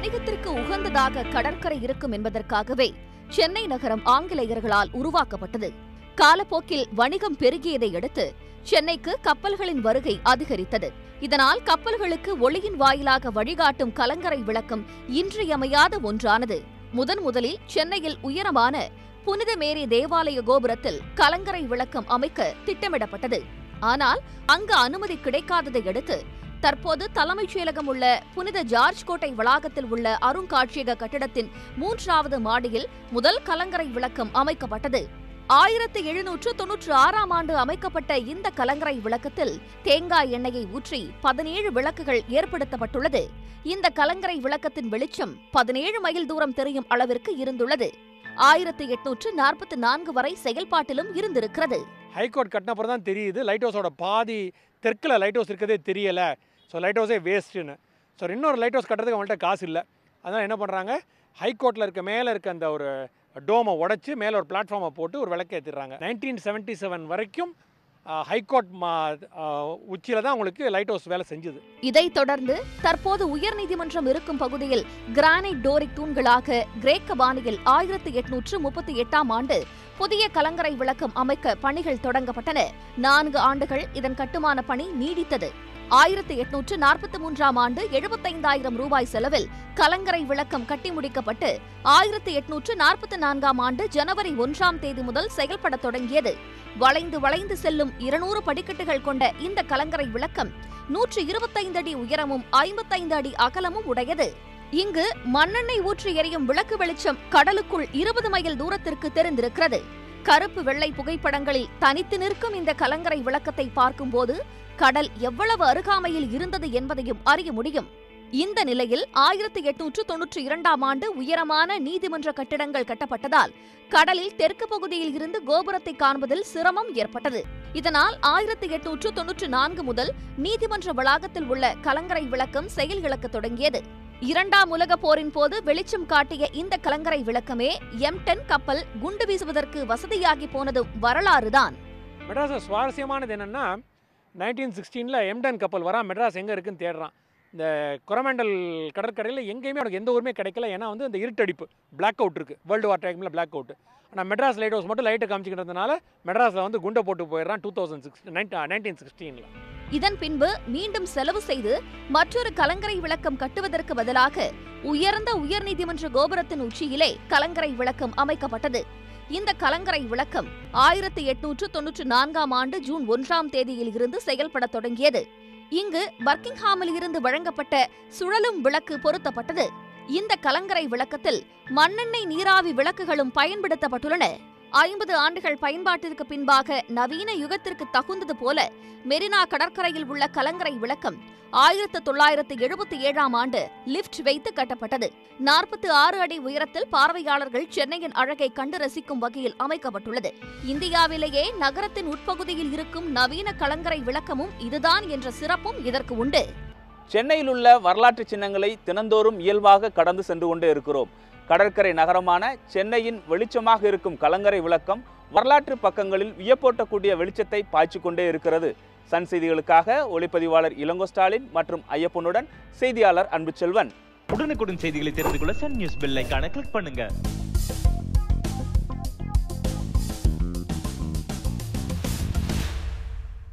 வணிகத்திற்கு உகந்ததாக கடற்கரை இருக்கும் என்பதற்காகவே சென்னை நகரம் ஆங்கிலேயர்களால் உருவாக்கப்பட்டது காலப்போக்கில் வணிகம் பெருகியதை அடுத்து சென்னைக்கு கப்பல்களின் வருகை அதிகரித்தது இதனால் கப்பல்களுக்கு ஒளியின் வாயிலாக வழிகாட்டும் கலங்கரை விளக்கம் இன்றியமையாத ஒன்றானது முதன் முதலில் சென்னையில் உயரமான புனித மேரி தேவாலய கோபுரத்தில் கலங்கரை விளக்கம் அமைக்க திட்டமிடப்பட்டது ஆனால் அங்கு அனுமதி கிடைக்காததை அடுத்து தற்போது தலைமைச் செயலகம் உள்ள புனித ஜார்ஜ் கோட்டை வளாகத்தில் உள்ள அருங்காட்சியக கட்டிடத்தின் மூன்றாவது மாடியில் முதல் கலங்கரை விளக்கம் அமைக்கப்பட்டது ஆயிரத்து எழுநூற்று தொன்னூற்று ஆறாம் ஆண்டு அமைக்கப்பட்ட இந்த கலங்கரை விளக்கத்தில் தேங்காய் எண்ணெயை ஊற்றி பதினேழு விளக்குகள் ஏற்படுத்தப்பட்டுள்ளது இந்த கலங்கரை விளக்கத்தின் வெளிச்சம் பதினேழு மைல் தூரம் தெரியும் அளவிற்கு இருந்துள்ளது ஆயிரத்து எட்நூற்று நாற்பத்தி நான்கு வரை செயல்பாட்டிலும் இருந்திருக்கிறது ஹைகோர்ட் கட்டின அப்புறம் தான் தெரியுது லைட் ஹவுஸோட பாதி தெற்கில் லைட் ஹவுஸ் இருக்கிறதே தெரியலை ஸோ லைட் ஹவுஸே வேஸ்ட்டுன்னு ஸோ இன்னொரு லைட் ஹவுஸ் கட்டுறதுக்கு அவங்கள்ட்ட காசு இல்லை அதனால் என்ன பண்ணுறாங்க ஹைகோர்ட்டில் இருக்க மேலே இருக்க அந்த ஒரு டோமை உடைச்சு மேலே ஒரு பிளாட்ஃபார்மை போட்டு ஒரு விளக்கு ஏற்றிடுறாங்க நைன்டீன் செவன்ட்டி செவன் வரைக்கும் ஹைகோர்ட் மா உச்சியில் தான் உங்களுக்கு லைட் ஹவுஸ் வேலை செஞ்சுது இதைத் தொடர்ந்து தற்போது உயர்நீதிமன்றம் இருக்கும் பகுதியில் கிரானைட் டோரிக் தூண்களாக கிரேக்க பாணியில் ஆயிரத்து எட்நூற்று முப்பத்தி எட்டாம் ஆண்டு புதிய கலங்கரை விளக்கம் அமைக்க பணிகள் தொடங்கப்பட்டன நான்கு ஆண்டுகள் இதன் கட்டுமான பணி நீடித்தது ஆயிரத்து எட்நூற்று நாற்பத்தி மூன்றாம் ஆண்டு எழுபத்தைந்தாயிரம் ரூபாய் செலவில் கலங்கரை விளக்கம் கட்டி முடிக்கப்பட்டு ஆயிரத்து எட்நூற்று நாற்பத்தி நான்காம் ஆண்டு ஜனவரி ஒன்றாம் தேதி முதல் செயல்படத் தொடங்கியது வளைந்து வளைந்து செல்லும் இருநூறு படிக்கட்டுகள் கொண்ட இந்த கலங்கரை விளக்கம் நூற்று இருபத்தைந்து அடி உயரமும் ஐம்பத்தைந்து அடி அகலமும் உடையது இங்கு மண்ணெண்ணெய் ஊற்றி எரியும் விளக்கு வெளிச்சம் கடலுக்குள் இருபது மைல் தூரத்திற்கு தெரிந்திருக்கிறது கருப்பு வெள்ளை புகைப்படங்களில் தனித்து நிற்கும் இந்த கலங்கரை விளக்கத்தை பார்க்கும்போது கடல் எவ்வளவு அருகாமையில் இருந்தது என்பதையும் அறிய முடியும் இந்த நிலையில் ஆயிரத்தி எட்நூற்று தொன்னூற்றி இரண்டாம் ஆண்டு உயரமான நீதிமன்ற கட்டிடங்கள் கட்டப்பட்டதால் கடலில் தெற்கு பகுதியில் இருந்து கோபுரத்தை காண்பதில் சிரமம் ஏற்பட்டது இதனால் ஆயிரத்தி எட்நூற்று தொன்னூற்று நான்கு முதல் நீதிமன்ற வளாகத்தில் உள்ள கலங்கரை விளக்கம் செயல் இழக்கத் தொடங்கியது இரண்டாம் உலகப் போரின் போது வெளிச்சம் காட்டிய இந்த கலங்கரை விளக்கமே எம் டென் கப்பல் குண்டு வீசுவதற்கு வசதியாகி போனதும் வரலாறுதான் மெட்ராஸில் சுவாரஸ்யமானது என்னென்னா நைன்டீன் சிக்ஸ்டீனில் எம்டன் கப்பல் வரா மெட்ராஸ் எங்கே இருக்குன்னு தேடுறான் இந்த கொரமண்டல் கடற்கரையில் எங்கேயுமே அவனுக்கு எந்த ஊருமே கிடைக்கல ஏன்னா வந்து இந்த இருட்டடிப்பு பிளாக் அவுட் இருக்குது வேர்ல்டு வார் டைமில் பிளாக் அவுட் ஆனால் மெட்ராஸ் லைட் ஹவுஸ் மட்டும் லைட்டை காமிச்சிக்கிறதுனால மெட்ராஸில் வந்து குண்டை போட்டு போயிடுறான் டூ தௌசண்ட் சிக்ஸ் நைன்டீன் சிக்ஸ்டீனில் இதன் பின்பு மீண்டும் செலவு செய்து மற்றொரு கலங்கரை விளக்கம் கட்டுவதற்கு பதிலாக உயர்ந்த உயர்நீதிமன்ற கோபுரத்தின் உச்சியிலே கலங்கரை விளக்கம் அமைக்கப்பட்டது இந்த கலங்கரை விளக்கம் ஆயிரத்தி எட்நூற்று தொன்னூற்று நான்காம் ஆண்டு ஜூன் ஒன்றாம் தேதியில் இருந்து செயல்படத் தொடங்கியது இங்கு பர்க்கிங்ஹாமில் இருந்து வழங்கப்பட்ட சுழலும் விளக்கு பொருத்தப்பட்டது இந்த கலங்கரை விளக்கத்தில் மண்ணெண்ணெய் நீராவி விளக்குகளும் பயன்படுத்தப்பட்டுள்ளன ஐம்பது ஆண்டுகள் பயன்பாட்டிற்கு பின்பாக நவீன யுகத்திற்கு தகுந்தது போல மெரினா கடற்கரையில் உள்ள கலங்கரை விளக்கம் ஆயிரத்து தொள்ளாயிரத்து எழுபத்தி ஏழாம் ஆண்டு லிஃப்ட் வைத்து கட்டப்பட்டது நாற்பத்தி ஆறு அடி உயரத்தில் பார்வையாளர்கள் சென்னையின் அழகை கண்டு ரசிக்கும் வகையில் அமைக்கப்பட்டுள்ளது இந்தியாவிலேயே நகரத்தின் உட்பகுதியில் இருக்கும் நவீன கலங்கரை விளக்கமும் இதுதான் என்ற சிறப்பும் இதற்கு உண்டு சென்னையில் உள்ள வரலாற்று சின்னங்களை தினந்தோறும் இயல்பாக கடந்து சென்று கொண்டே இருக்கிறோம் கடற்கரை நகரமான சென்னையின் வெளிச்சமாக இருக்கும் கலங்கரை விளக்கம் வரலாற்று பக்கங்களில் வியப்போட்டக்கூடிய வெளிச்சத்தை பாய்ச்சிக் கொண்டே இருக்கிறது சன் செய்திகளுக்காக ஒளிப்பதிவாளர் இளங்கோ ஸ்டாலின் மற்றும் ஐயப்பனுடன் செய்தியாளர் அன்புச்செல்வன் உடனுக்குடன் செய்திகளை தெரிந்து கொள்ள சன் நியூஸ் பெல் ஐகானை கிளிக் பண்ணுங்க